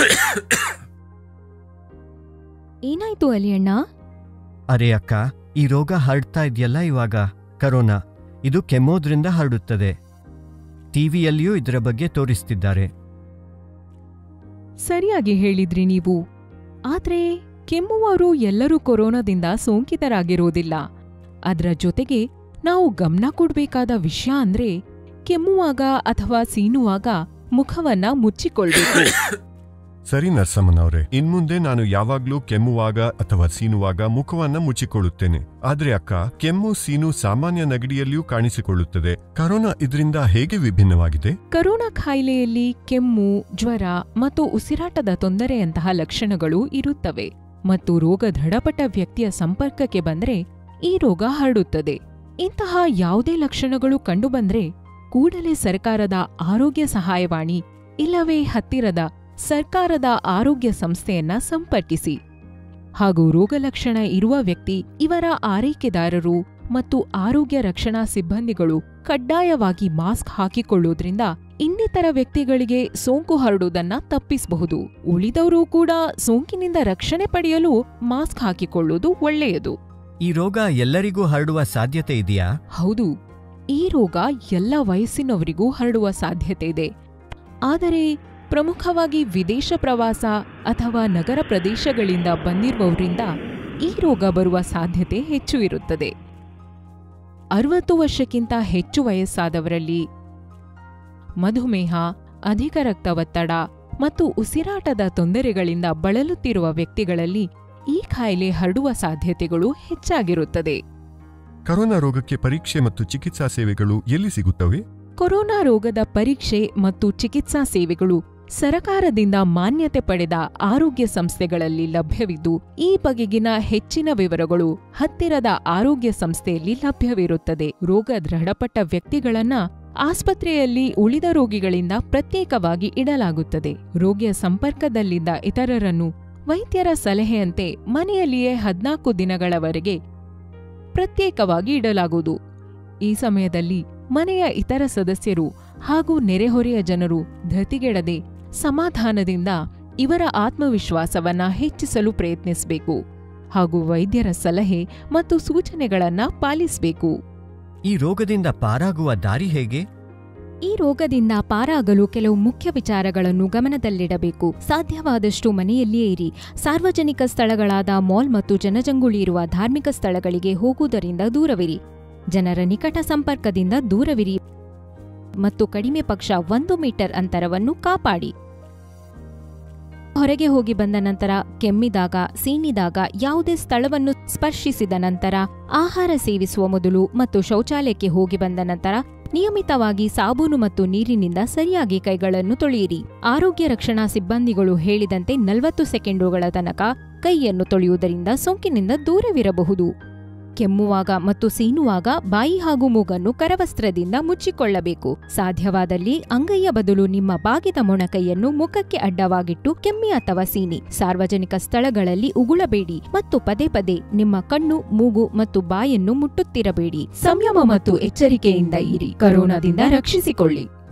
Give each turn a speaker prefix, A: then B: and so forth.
A: ಏನಾಯ್ತು ಅಲಿಯಣ್ಣ
B: ಅರೆ ಅಕ್ಕ ಈ ರೋಗ ಹರಡ್ತಾ ಇದೆಯಲ್ಲ ಇವಾಗ ಕರೋನಾ ಇದು ಕೆಮ್ಮೋದ್ರಿಂದ ಹರಡುತ್ತದೆ ಟಿವಿಯಲ್ಲಿಯೂ ಇದರ ಬಗ್ಗೆ ತೋರಿಸ್ತಿದ್ದಾರೆ
C: ಸರಿಯಾಗಿ ಹೇಳಿದ್ರಿ ನೀವು ಆದ್ರೆ ಕೆಮ್ಮುವವರು ಎಲ್ಲರೂ ಕೊರೋನಾದಿಂದ ಸೋಂಕಿತರಾಗಿರೋದಿಲ್ಲ ಅದರ ಜೊತೆಗೆ ನಾವು ಗಮನ ಕೊಡ್ಬೇಕಾದ ವಿಷಯ ಅಂದ್ರೆ ಕೆಮ್ಮುವಾಗ ಅಥವಾ ಸೀನುವಾಗ ಮುಖವನ್ನ ಮುಚ್ಚಿಕೊಳ್ಬೇಕು
D: ಸರಿ ನರಸಮ್ಮನವ್ರೆ ಇನ್ಮುಂದೆ ನಾನು ಯಾವಾಗ್ಲೂ ಕೆಮ್ಮುವಾಗ ಅಥವಾ ಸೀನುವಾಗ ಮುಖವನ್ನ ಮುಚ್ಚಿಕೊಳ್ಳುತ್ತೇನೆ ಆದ್ರೆ ಅಕ್ಕ ಕೆಮ್ಮು ಸೀನು ಸಾಮಾನ್ಯ ನಗಡಿಯಲ್ಲಿಯೂ ಕಾಣಿಸಿಕೊಳ್ಳುತ್ತದೆ ಕರೋನಾ ಇದರಿಂದ ಹೇಗೆ ವಿಭಿನ್ನವಾಗಿದೆ
C: ಕರೋನಾ ಕಾಯಿಲೆಯಲ್ಲಿ ಕೆಮ್ಮು ಜ್ವರ ಮತ್ತು ಉಸಿರಾಟದ ತೊಂದರೆಯಂತಹ ಲಕ್ಷಣಗಳು ಇರುತ್ತವೆ ಮತ್ತು ರೋಗ ದೃಢಪಟ್ಟ ವ್ಯಕ್ತಿಯ ಸಂಪರ್ಕಕ್ಕೆ ಬಂದ್ರೆ ಈ ರೋಗ ಹರಡುತ್ತದೆ ಇಂತಹ ಯಾವುದೇ ಲಕ್ಷಣಗಳು ಕಂಡುಬಂದ್ರೆ ಕೂಡಲೇ ಸರ್ಕಾರದ ಆರೋಗ್ಯ ಸಹಾಯವಾಣಿ ಇಲ್ಲವೇ ಹತ್ತಿರದ ಸರ್ಕಾರದ ಆರೋಗ್ಯ ಸಂಸ್ಥೆಯನ್ನ ಸಂಪರ್ಕಿಸಿ ಹಾಗೂ ರೋಗಲಕ್ಷಣ ಇರುವ ವ್ಯಕ್ತಿ ಇವರ ಆರೈಕೆದಾರರು ಮತ್ತು ಆರೋಗ್ಯ ರಕ್ಷಣಾ ಸಿಬ್ಬಂದಿಗಳು ಕಡ್ಡಾಯವಾಗಿ ಮಾಸ್ಕ್ ಹಾಕಿಕೊಳ್ಳುವುದರಿಂದ ಇನ್ನಿತರ ವ್ಯಕ್ತಿಗಳಿಗೆ ಸೋಂಕು ಹರಡುವುದನ್ನ ತಪ್ಪಿಸಬಹುದು ಉಳಿದವರು ಕೂಡ ಸೋಂಕಿನಿಂದ ರಕ್ಷಣೆ ಪಡೆಯಲು ಮಾಸ್ಕ್ ಹಾಕಿಕೊಳ್ಳುವುದು ಒಳ್ಳೆಯದು
B: ಈ ರೋಗ ಎಲ್ಲರಿಗೂ ಹರಡುವ ಸಾಧ್ಯತೆ ಇದೆಯಾ
C: ಹೌದು ಈ ರೋಗ ಎಲ್ಲ ವಯಸ್ಸಿನವರಿಗೂ ಹರಡುವ ಸಾಧ್ಯತೆ ಇದೆ ಆದರೆ ಪ್ರಮುಖವಾಗಿ ವಿದೇಶ ಪ್ರವಾಸ ಅಥವಾ ನಗರ ಪ್ರದೇಶಗಳಿಂದ ಬಂದಿರುವವರಿಂದ ಈ ರೋಗ ಬರುವ ಸಾಧ್ಯತೆ ಹೆಚ್ಚು ಇರುತ್ತದೆ ಅರವತ್ತು ವರ್ಷಕ್ಕಿಂತ ಹೆಚ್ಚು ವಯಸ್ಸಾದವರಲ್ಲಿ ಮಧುಮೇಹ ಅಧಿಕ ರಕ್ತ ಒತ್ತಡ ಮತ್ತು ಉಸಿರಾಟದ ತೊಂದರೆಗಳಿಂದ ಬಳಲುತ್ತಿರುವ ವ್ಯಕ್ತಿಗಳಲ್ಲಿ ಈ ಕಾಯಿಲೆ ಹರಡುವ ಸಾಧ್ಯತೆಗಳು ಹೆಚ್ಚಾಗಿರುತ್ತದೆ
D: ಕರೋನಾ ರೋಗಕ್ಕೆ ಪರೀಕ್ಷೆ ಮತ್ತು ಚಿಕಿತ್ಸಾ ಸೇವೆಗಳು ಎಲ್ಲಿ ಸಿಗುತ್ತವೆ
C: ಕೊರೋನಾ ರೋಗದ ಪರೀಕ್ಷೆ ಮತ್ತು ಚಿಕಿತ್ಸಾ ಸೇವೆಗಳು ಸರಕಾರದಿಂದ ಮಾನ್ಯತೆ ಪಡೆದ ಆರೋಗ್ಯ ಸಂಸ್ಥೆಗಳಲ್ಲಿ ಲಭ್ಯವಿದ್ದು ಈ ಬಗೆಗಿನ ಹೆಚ್ಚಿನ ವಿವರಗಳು ಹತ್ತಿರದ ಆರೋಗ್ಯ ಸಂಸ್ಥೆಯಲ್ಲಿ ಲಭ್ಯವಿರುತ್ತದೆ ರೋಗ ದೃಢಪಟ್ಟ ವ್ಯಕ್ತಿಗಳನ್ನ ಆಸ್ಪತ್ರೆಯಲ್ಲಿ ಉಳಿದ ರೋಗಿಗಳಿಂದ ಪ್ರತ್ಯೇಕವಾಗಿ ಇಡಲಾಗುತ್ತದೆ ರೋಗಿಯ ಸಂಪರ್ಕದಲ್ಲಿದ್ದ ಇತರರನ್ನು ವೈದ್ಯರ ಸಲಹೆಯಂತೆ ಮನೆಯಲ್ಲಿಯೇ ಹದ್ನಾಲ್ಕು ದಿನಗಳವರೆಗೆ ಪ್ರತ್ಯೇಕವಾಗಿ ಇಡಲಾಗುವುದು ಈ ಸಮಯದಲ್ಲಿ ಮನೆಯ ಇತರ ಸದಸ್ಯರು ಹಾಗೂ ನೆರೆಹೊರೆಯ ಜನರು ಧೃತಿಗೆಡದೆ ಸಮಾಧಾನದಿಂದ ಇವರ ಆತ್ಮವಿಶ್ವಾಸವನ್ನ ಹೆಚ್ಚಿಸಲು ಪ್ರಯತ್ನಿಸಬೇಕು ಹಾಗೂ ವೈದ್ಯರ ಸಲಹೆ ಮತ್ತು ಸೂಚನೆಗಳನ್ನ ಪಾಲಿಸಬೇಕು
B: ಈ ರೋಗದಿಂದ ಪಾರಾಗುವ ದಾರಿ ಹೇಗೆ
A: ಈ ರೋಗದಿಂದ ಪಾರಾಗಲು ಕೆಲವು ಮುಖ್ಯ ವಿಚಾರಗಳನ್ನು ಗಮನದಲ್ಲಿಡಬೇಕು ಸಾಧ್ಯವಾದಷ್ಟು ಮನೆಯಲ್ಲಿಯೇ ಇರಿ ಸಾರ್ವಜನಿಕ ಸ್ಥಳಗಳಾದ ಮಾಲ್ ಮತ್ತು ಜನಜಂಗುಳಿ ಇರುವ ಧಾರ್ಮಿಕ ಸ್ಥಳಗಳಿಗೆ ಹೋಗುವುದರಿಂದ ದೂರವಿರಿ ಜನರ ನಿಕಟ ಸಂಪರ್ಕದಿಂದ ದೂರವಿರಿ ಮತ್ತು ಕಡಿಮೆ ಪಕ್ಷ ಒಂದು ಮೀಟರ್ ಅಂತರವನ್ನು ಕಾಪಾಡಿ ಹೊರಗೆ ಹೋಗಿ ಬಂದ ನಂತರ ಕೆಮ್ಮಿದಾಗ ಸೀನಿದಾಗ ಯಾವುದೇ ಸ್ಥಳವನ್ನು ಸ್ಪರ್ಶಿಸಿದ ನಂತರ ಆಹಾರ ಸೇವಿಸುವ ಮೊದಲು ಮತ್ತು ಶೌಚಾಲಯಕ್ಕೆ ಹೋಗಿ ಬಂದ ನಂತರ ನಿಯಮಿತವಾಗಿ ಸಾಬೂನು ಮತ್ತು ನೀರಿನಿಂದ ಸರಿಯಾಗಿ ಕೈಗಳನ್ನು ತೊಳೆಯಿರಿ ಆರೋಗ್ಯ ರಕ್ಷಣಾ ಸಿಬ್ಬಂದಿಗಳು ಹೇಳಿದಂತೆ ನಲವತ್ತು ಸೆಕೆಂಡುಗಳ ತನಕ ಕೈಯನ್ನು ತೊಳೆಯುವುದರಿಂದ ಸೋಂಕಿನಿಂದ ದೂರವಿರಬಹುದು ಕೆಮ್ಮುವಾಗ ಮತ್ತು ಸೀನುವಾಗ ಬಾಯಿ ಹಾಗೂ ಮೂಗನ್ನು ಕರವಸ್ತ್ರದಿಂದ ಮುಚ್ಚಿಕೊಳ್ಳಬೇಕು ಸಾಧ್ಯವಾದಲ್ಲಿ ಅಂಗೈಯ ಬದಲು ನಿಮ್ಮ ಬಾಗಿದ ಮೊಣಕೈಯನ್ನು ಮುಖಕ್ಕೆ ಅಡ್ಡವಾಗಿಟ್ಟು ಕೆಮ್ಮಿ ಅಥವಾ ಸೀನಿ ಸಾರ್ವಜನಿಕ ಸ್ಥಳಗಳಲ್ಲಿ ಉಗುಳಬೇಡಿ ಮತ್ತು ಪದೇ ಪದೇ ನಿಮ್ಮ ಕಣ್ಣು ಮೂಗು ಮತ್ತು ಬಾಯನ್ನು ಮುಟ್ಟುತ್ತಿರಬೇಡಿ ಸಂಯಮ ಮತ್ತು ಎಚ್ಚರಿಕೆಯಿಂದ ಇರಿ ಕರೋನಾದಿಂದ ರಕ್ಷಿಸಿಕೊಳ್ಳಿ